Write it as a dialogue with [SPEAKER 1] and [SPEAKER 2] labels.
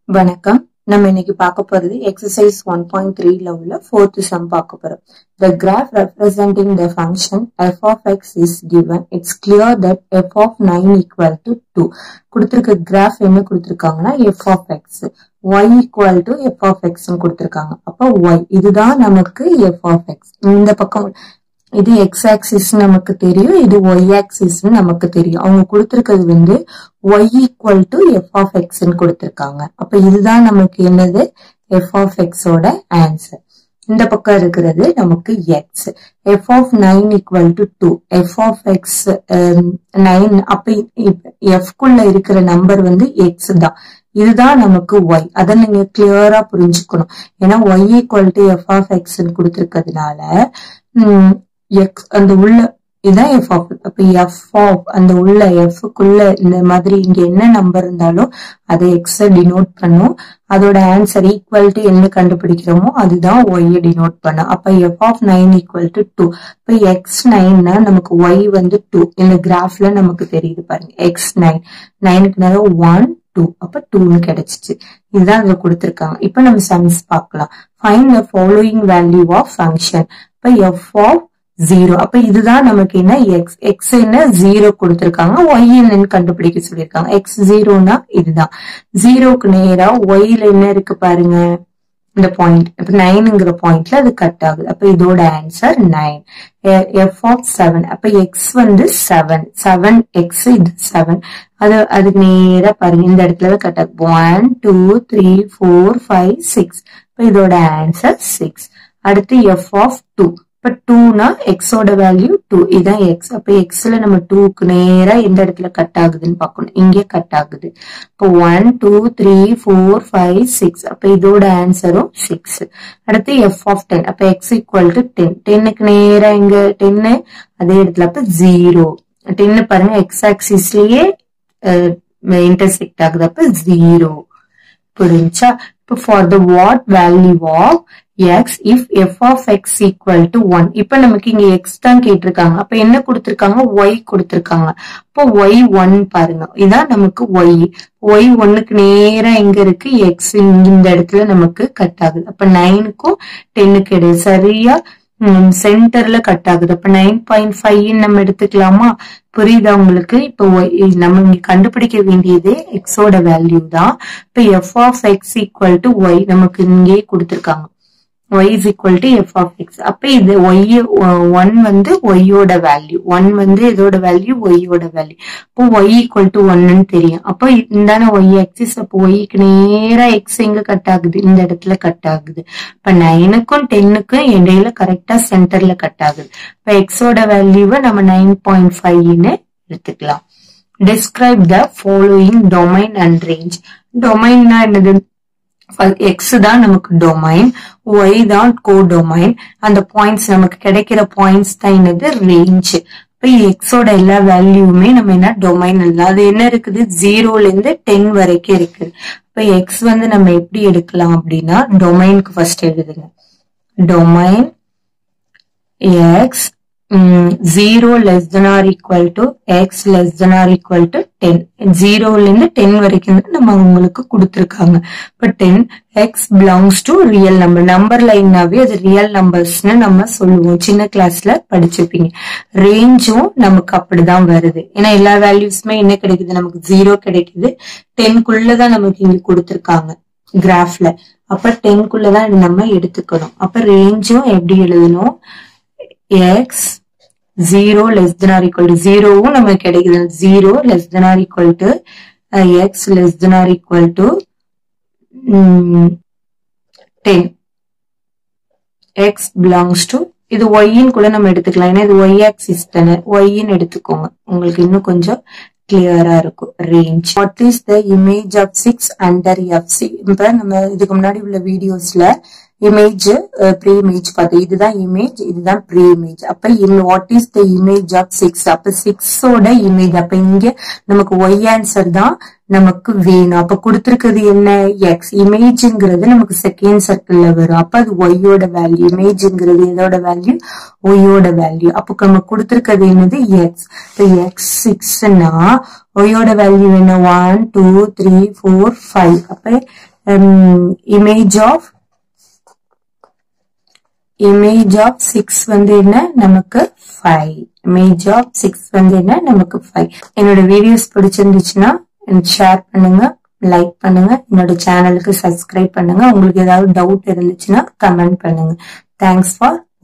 [SPEAKER 1] வணக்கம் நம்ம இன்னைக்கு பார்க்க போறது எக்ஸசைஸ் ஒன் பாயிண்ட் த்ரீல உள்ள ஃபோர்த் சம் பார்க்க போறோம் the graph representing the function F of X is given it's clear that F of nine equal to two கொடுத்துருக்க கிராஃப் என்ன கொடுத்துருக்காங்கன்னா F of X Y equal to F of X கொடுத்துருக்காங்க அப்போ Y இதுதான் நமக்கு F of X இந்த பக்கம் இது எக்ஸ் ஆக்சிஸ் நமக்கு தெரியும் இது ஒய் ஆக்சிஸ் நமக்கு தெரியும் அவங்க கொடுத்திருக்கிறது வந்து Y equal to F of X கொடுத்திருக்காங்க அப்ப இதுதான் நமக்கு என்னது எஃப் ஆஃப் எக்ஸோட ஆன்சர் இந்த பக்கம் இருக்கிறது நமக்கு X F of nine equal to two F of X nine அப்ப எஃப் குள்ள இருக்கிற நம்பர் வந்து எக்ஸ் தான் இதுதான் நமக்கு ஒய் அதை நீங்க கிளியரா புரிஞ்சுக்கணும் ஏன்னா Y equal to F of X கொடுத்திருக்கிறதுனால எக்ஸ் அந்த உள்ள இதான் எஃப் ஆஃப் அப்ப எஃப் ஆஃப் அந்த உள்ள எஃப்க்குள்ள இந்த மாதிரி இங்க என்ன நம்பர் இருந்தாலும் அதை எக்ஸ டினோட் பண்ணும் அதோட ஆன்சர் ஈக்குவல் டு என்ன கண்டுபிடிக்கிறோமோ அதுதான் ஒய்யை டினோட் பண்ணும் அப்ப F of nine equal to two இப்ப எக்ஸ் நைன்னா நமக்கு ஒய் வந்து டூ இந்த கிராஃப்ல நமக்கு தெரியுது பாருங்க எக்ஸ் நைன் நைனுக்கு நேரம் ஒன் டூ அப்ப டூன்னு கிடைச்சிச்சு இதுதான் அதுல கொடுத்திருக்காங்க இப்ப நம்ம சம்ஸ் பார்க்கலாம் find the following value of function இப்ப எஃப் ஆஃப் ஜீரோ அப்ப இதுதான் நமக்கு என்ன எக்ஸ் எக்ஸ் என்ன ஜீரோ கொடுத்திருக்காங்க ஒய் என்னன்னு கண்டுபிடிக்க சொல்லியிருக்காங்க எக்ஸ் ஜீரோனா இதுதான் ஜீரோக்கு நேரா ஒய்ல என்ன இருக்கு பாருங்க இந்த பாயிண்ட் இப்ப நைனுங்கிற பாயிண்ட்ல அது கட் ஆகுது அப்ப இதோட answer nine F of seven அப்ப எக்ஸ் வந்து செவன் செவன் எக்ஸ் இது செவன் அது அதுக்கு நேரா பாருங்க இந்த இடத்துல கட் ஆகும் one two three four five six இப்ப இதோட ஆன்சர் சிக்ஸ் அடுத்து எஃப் ஆஃப் டூ இப்ப டூனா எக்ஸோட வேல்யூ டூ இதான் எக்ஸ் அப்ப எக்ஸ்ல நம்ம டூக்கு நேரா எந்த இடத்துல கட் ஆகுதுன்னு பார்க்கணும் இங்கே கட் ஆகுது இப்போ one two three four five six அப்ப இதோட ஆன்சரும் சிக்ஸ் அடுத்து எஃப் ஆஃப் டென் அப்ப எக்ஸ் ஈக்குவல் டு டென் டென்னுக்கு நேரா இங்க டென்னு அதே இடத்துல அப்ப ஜீரோ டென்னு பாருங்க எக்ஸ் ஆக்சிஸ்லயே இன்டர்செக்ட் ஆகுது அப்ப ஜீரோ புரிஞ்சா இப்போ for the what value of X if F of X equal to one இப்ப நமக்கு இங்க எக்ஸ் தான் கேட்டிருக்காங்க அப்ப என்ன கொடுத்திருக்காங்க ஒய் கொடுத்திருக்காங்க அப்போ ஒய் ஒன் பாருங்க இதான் நமக்கு ஒய் ஒய் ஒன்னுக்கு நேரா எங்க இருக்கு எக்ஸ் இந்த இடத்துல நமக்கு கட் ஆகுது அப்ப நைனுக்கும் டென்னுக்கு இடையே சரியா சென்டர்ல கட் ஆகுது அப்ப நைன் பாயிண்ட் ஃபைவ் நம்ம எடுத்துக்கலாமா புரியுதா உங்களுக்கு இப்போ நம்ம இங்க கண்டுபிடிக்க வேண்டியது எக்ஸோட வேல்யூ தான் இப்ப F of X equal to Y நமக்கு இங்கே கொடுத்திருக்காங்க y is equal to f of x அப்ப இது y ஒன் வந்து ஒய்யோட வேல்யூ ஒன் வந்து இதோட வேல்யூ ஒய்யோட வேல்யூ அப்போ y equal to ஒன்னு தெரியும் அப்போ இந்தான y axis அப்போ ஒய்க்கு நேரா x எங்க கட் ஆகுது இந்த இடத்துல கட் ஆகுது இப்ப நைனுக்கும் டென்னுக்கும் இடையில கரெக்டா சென்டர்ல கட் ஆகுது இப்ப எக்ஸோட வேல்யூவை நம்ம நைன் பாயிண்ட் ஃபைவ்னு எடுத்துக்கலாம் describe the following domain and range டொமைன்னா என்னது எக்ஸ் தான் நமக்கு டொமைன் ஒய் தான் கோ டொமைன் அந்த பாயிண்ட்ஸ் நமக்கு கிடைக்கிற பாயிண்ட்ஸ் தான் என்னது ரேஞ்ச் இப்ப எக்ஸோட எல்லா வேல்யூமே நம்ம என்ன டொமைன் இல்லை அது என்ன இருக்குது ஜீரோல இருந்து டென் வரைக்கும் இருக்குது இப்ப எக்ஸ் வந்து நம்ம எப்படி எடுக்கலாம் அப்படின்னா டொமைனுக்கு ஃபர்ஸ்ட் எழுதுங்க domain X zero less than or equal to X less than or equal to ten ஜீரோல இருந்து டென் வரைக்கும் நம்ம உங்களுக்கு கொடுத்துருக்காங்க இப்போ ten X belongs to real number number லைன்னாவே அது ரியல் நம்பர்ஸ்னு நம்ம சொல்லுவோம் சின்ன கிளாஸ்ல படிச்சிருப்பீங்க ரேஞ்சும் நமக்கு அப்படிதான் வருது ஏன்னா எல்லா வேல்யூஸுமே என்ன கிடைக்குது நமக்கு ஜீரோ கிடைக்குது டென்குள்ளதான் நமக்கு இங்க கொடுத்துருக்காங்க கிராஃப்ல அப்ப டென்குள்ளதான் நம்ம எடுத்துக்கணும் அப்ப ரேஞ்சும் எப்படி எழுதணும் X zero less than or equal to ஜீரோவும் நமக்கு கிடைக்குது zero less than or equal to X less than or equal to ten X belongs to இது ஒய்ன்னு கூட நம்ம எடுத்துக்கலாம் ஏன்னா இது ஒய் ஆக்சிஸ் தானே ஒய்ன்னு எடுத்துக்கோங்க உங்களுக்கு இன்னும் கொஞ்சம் கிளியரா இருக்கும் range what is the image of six under F C இப்ப நம்ம இதுக்கு முன்னாடி உள்ள வீடியோஸ்ல இமேஜ் ப்ரீ இமேஜ் பார்த்தோம் இதுதான் இமேஜ் இதுதான் ப்ரீ இமேஜ் அப்ப what is the image of six அப்ப சிக்ஸோட இமேஜ் அப்ப இங்க நமக்கு ஒய் ஆன்சர் தான் நமக்கு வேணும் அப்ப கொடுத்திருக்கிறது என்ன எக்ஸ் இமேஜ்ங்கிறது நமக்கு செகண்ட் சர்க்கிள்ல வரும் அப்ப அது ஒய்யோட வேல்யூ இமேஜ்ங்கிறது எதோட வேல்யூ ஒய்யோட வேல்யூ அப்ப நம்ம கொடுத்திருக்கிறது என்னது எக்ஸ் இப்ப எக்ஸ் சிக்ஸ்னா ஒய்யோட வேல்யூ என்ன one two three four five அப்ப image of image of six வந்து என்ன நமக்கு ஃபைவ் இமேஜ் ஆஃப் சிக்ஸ் வந்து என்ன நமக்கு ஃபைவ் என்னோட வீடியோஸ் பிடிச்சிருந்துச்சுன்னா ஷேர் பண்ணுங்க லைக் பண்ணுங்க என்னோட சேனலுக்கு சப்ஸ்கிரைப் பண்ணுங்க உங்களுக்கு ஏதாவது டவுட் இருந்துச்சுன்னா கமெண்ட் பண்ணுங்க தேங்க்ஸ் ஃபார்